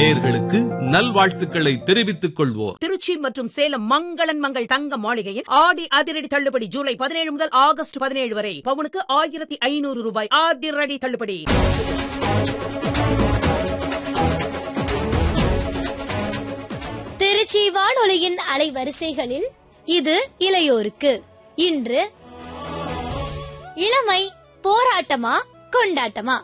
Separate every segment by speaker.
Speaker 1: நேர்களுக்கு நல்வாழ்த்துக்களை தெரிவித்துக் கொள்வோர்
Speaker 2: திருச்சி மற்றும் சேலம் மங்களன் மங்கள் தங்க மாளிகையில் ஆடி அதிரடி தள்ளுபடி ஜூலை பதினேழு முதல் ஆகஸ்ட் பதினேழு வரை பவுனுக்கு ஆயிரத்தி ஐநூறு ரூபாய் அதிரடி தள்ளுபடி
Speaker 3: திருச்சி வானொலியின் அலைவரிசைகளில் இது இளையோருக்கு இன்று இளமை போராட்டமா கொண்டாட்டமா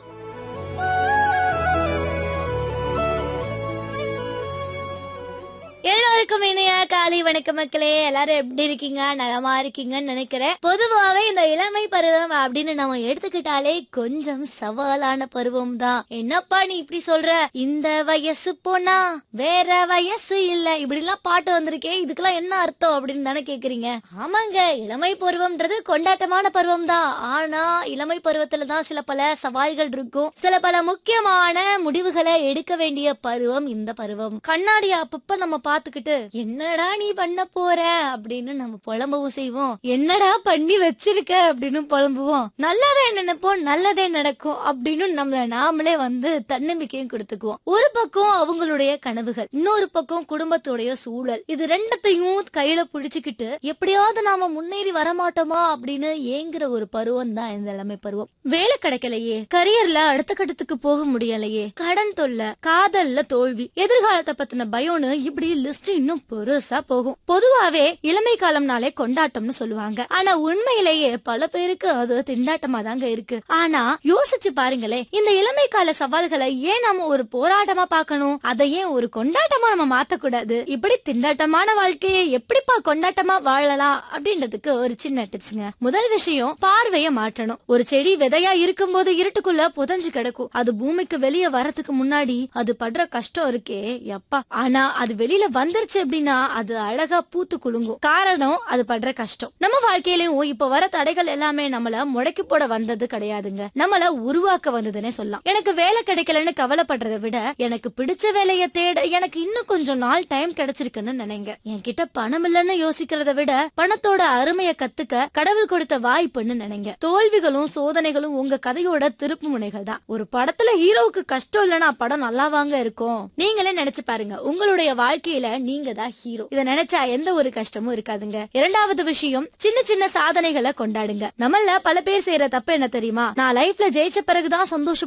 Speaker 3: எல்லோருக்கும் இணைய காலை வணக்க மக்களே எல்லாரும் எப்படி இருக்கீங்க நலமா இருக்கீங்கன்னு நினைக்கிறேன் பொதுவாவே இந்த இளமை பருவம் அப்படின்னு நம்ம எடுத்துக்கிட்டாலே கொஞ்சம் சவாலான பருவம் தான் என்னப்பா நீ இப்படி சொல்ற இந்த வயசு போனா வேற வயசு இல்ல இப்படி எல்லாம் பாட்டு வந்திருக்கே இதுக்கெல்லாம் என்ன அர்த்தம் அப்படின்னு தானே கேக்குறீங்க ஆமாங்க இளமை பருவம்ன்றது கொண்டாட்டமான பருவம் தான் ஆனா இளமை பருவத்துல தான் சில பல சவால்கள் இருக்கும் சில பல முக்கியமான முடிவுகளை எடுக்க வேண்டிய பருவம் இந்த பருவம் கண்ணாடி அப்பப்ப நம்ம பாத்துக்கிட்டு என்னடா நீ பண்ண போற அப்படின்னு நம்ம புலம்பவும் செய்வோம் என்னடா பண்ணி வச்சிருக்க அப்படின்னு புலம்புவோம் நல்லதே நினைப்போம் நல்லதே நடக்கும் அப்படின்னு நம்மள நாமளே வந்து தன்னம்பிக்கையும் கொடுத்துக்குவோம் ஒரு பக்கம் அவங்களுடைய கனவுகள் இன்னொரு பக்கம் குடும்பத்துடைய சூழல் இது ரெண்டத்தையும் கையில புடிச்சுக்கிட்டு எப்படியாவது நாம முன்னேறி வரமாட்டோமா அப்படின்னு ஏங்குற ஒரு பருவம் தான் இந்த இளமை பருவம் வேலை கிடைக்கலையே கரியர்ல அடுத்த கட்டத்துக்கு போக முடியலையே கடன் தொல்லை காதல்ல தோல்வி எதிர்காலத்தை பத்தின பயம்னு இப்படி லிஸ்ட் இன்னும் பெருசா போகும் பொதுவாவே இளமை காலம்னாலே கொண்டாட்டம்னு சொல்லுவாங்க ஆனா உண்மையிலேயே பல பேருக்கு அது திண்டாட்டமா தாங்க இருக்கு ஆனா யோசிச்சு பாருங்களேன் இந்த இளமை கால சவால்களை ஏன் நாம ஒரு போராட்டமா பார்க்கணும் அதை ஏன் ஒரு கொண்டாட்டமா நம்ம மாத்தக்கூடாது இப்படி திண்டாட்டமான வாழ்க்கையை எப்படிப்பா கொண்டாட்டமா வாழலாம் அப்படின்றதுக்கு ஒரு சின்ன டிப்ஸ்ங்க முதல் விஷயம் பார்வைய மாற்றணும் ஒரு செடி விதையா இருக்கும்போது இருட்டுக்குள்ள புதஞ்சு கிடக்கும் அது பூமிக்கு வெளியே வரதுக்கு முன்னாடி அது படுற கஷ்டம் இருக்கே எப்பா ஆனா அது வெளியில வந்துருச்சு அப்படின்னா அது அழகா பூத்து குலுங்கும் காரணம் அது படுற கஷ்டம் நம்ம வாழ்க்கையிலயும் இப்ப வர தடைகள் எல்லாமே நம்மள முடக்கி போட வந்தது கிடையாதுங்க நம்மள உருவாக்க வந்ததுன்னே சொல்லலாம் எனக்கு வேலை கிடைக்கலன்னு கவலைப்படுறதை விட எனக்கு பிடிச்ச வேலையை தேட எனக்கு இன்னும் கொஞ்சம் நாள் டைம் கிடைச்சிருக்குன்னு நினைங்க என்கிட்ட பணம் இல்லைன்னு யோசிக்கிறத விட பணத்தோட அருமையை கத்துக்க கடவுள் கொடுத்த வாய்ப்புன்னு நினைங்க தோல்விகளும் சோதனைகளும் உங்க கதையோட திருப்பு முனைகள் தான் ஒரு படத்துல ஹீரோவுக்கு கஷ்டம் இல்லைன்னா படம் நல்லாவாங்க இருக்கும் நீங்களே நினைச்சு பாருங்க உங்களுடைய வாழ்க்கையில நீங்க தான் ஹீரோ இத நினைச்சா எந்த ஒரு கஷ்டமும் இருக்காதுங்க இரண்டாவது விஷயம் சின்ன சின்ன சாதனைகளை கொண்டாடுங்க நம்மள பல பேர் செய்யற தப்பு என்ன தெரியுமா நான் லைஃப்ல ஜெயிச்ச பிறகுதான் சந்தோஷம்